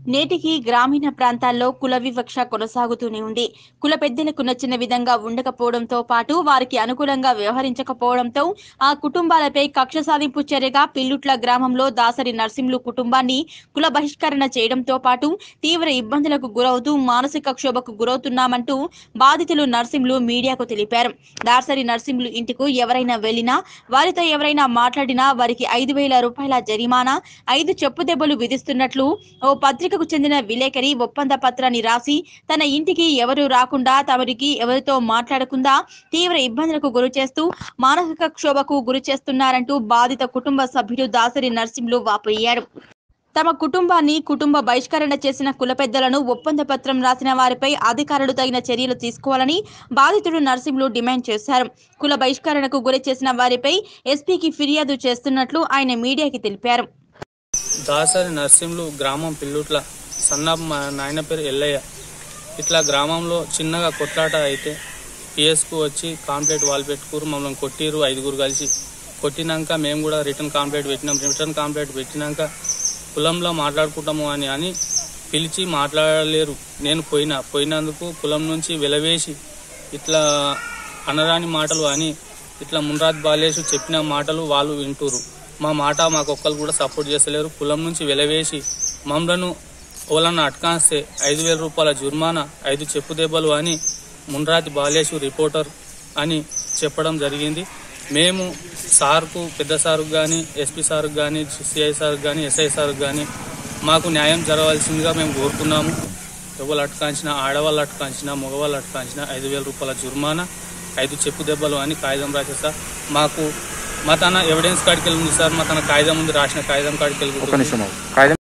నేటికి గ్రామీణ ప్రాంతాల్లో కుల వివక్ష కొనసాగుతూనే ఉంది కుల పెద్దలకు నచ్చిన విధంగా ఉండకపోవడంతో పాటు వారికి అనుకూలంగా వ్యవహరించకపోవడంతో ఆ కుటుంబాలపై కక్ష సాధింపు చర్యగా పిల్లుట్ల గ్రామంలో దాసరి నర్సింలు కుటుంబాన్ని కుల బహిష్కరణ చేయడంతో పాటు తీవ్ర ఇబ్బందులకు గురవుతూ మానసిక క్షోభకు గురవుతున్నామంటూ బాధితులు నర్సింలు మీడియాకు తెలిపారు దాసరి నర్సింలు ఇంటికి ఎవరైనా వెళ్లినా వారితో ఎవరైనా మాట్లాడినా వారికి ఐదు వేల రూపాయల జరిమానా ఐదు చెప్పు దెబ్బలు విధిస్తున్నట్లు ఓ పత్రికకు చెందిన విలేకరి ఒప్పంద పత్రాన్ని రాసి తన ఇంటికి ఎవరు రాకుండా తమరికి ఎవరితో మాట్లాడకుండా తీవ్ర ఇబ్బందులకు గురి చేస్తూ మానసిక క్షోభకు గురి చేస్తున్నారంటూ బాధిత కుటుంబ సభ్యుడు దాసరి నర్సింలు వాపోయారు తమ కుటుంబాన్ని కుటుంబ బహిష్కరణ చేసిన కుల పెద్దలను ఒప్పంద పత్రం రాసిన వారిపై అధికారులు తగిన చర్యలు తీసుకోవాలని బాధితుడు నర్సింలు డిమాండ్ చేశారు కుల బహిష్కరణకు గురి చేసిన వారిపై ఎస్పీకి ఫిర్యాదు చేస్తున్నట్లు ఆయన మీడియాకి తెలిపారు దాసరి నర్సింలు గ్రామం పిల్లుట్ల సన్నాపు మా నాయన పేరు ఎల్లయ్య ఇట్లా గ్రామంలో చిన్నగా కొట్లాట అయితే పిఎస్కు వచ్చి కాంప్లైంట్ వాళ్ళు పెట్టుకురు మమ్మల్ని కొట్టిరు ఐదుగురు కలిసి కొట్టినాక మేము కూడా రిటర్న్ కాంప్లైంట్ పెట్టినాం రిటర్న్ కాంప్లైంట్ పెట్టినాక కులంలో మాట్లాడుకుంటాము అని అని పిలిచి మాట్లాడలేరు నేను పోయినా పోయినందుకు కులం నుంచి వెలవేసి ఇట్లా అనరాని మాటలు అని ఇట్లా మున్రాజ్ బాలేషు చెప్పిన మాటలు వాళ్ళు వింటురు మా మాట మాకు ఒక్కరు కూడా సపోర్ట్ చేస్తలేరు కులం నుంచి వెలవేసి మమ్మలను ఓలన్న అట్కాస్తే ఐదు వేల రూపాయల జుర్మానా ఐదు చెప్పు దెబ్బలు అని మున్రాతి బాలేషు రిపోర్టర్ అని చెప్పడం జరిగింది మేము సార్కు పెద్ద సార్కు కానీ ఎస్పీ సార్కు కానీ సిఐ సార్కు కానీ ఎస్ఐ సార్కు కానీ మాకు న్యాయం జరగాల్సిందిగా మేము కోరుకున్నాము ఎవరు అటకాంచిన ఆడవాళ్ళు అటకాంచిన మగవాళ్ళు అటకాంచిన ఐదు వేల రూపాయల జుర్మానా ఐదు చెప్పు దెబ్బలు అని కాగితం రాసేస్తా మాకు మా తన ఎవిడెన్స్ కాడికి వెళ్ళి ఉంది సార్ మా తన కాగితం ఉంది రాసిన కాగితం కాడికి ఒక్క వెళ్ళి నిమిషం ఆగు. కాగితం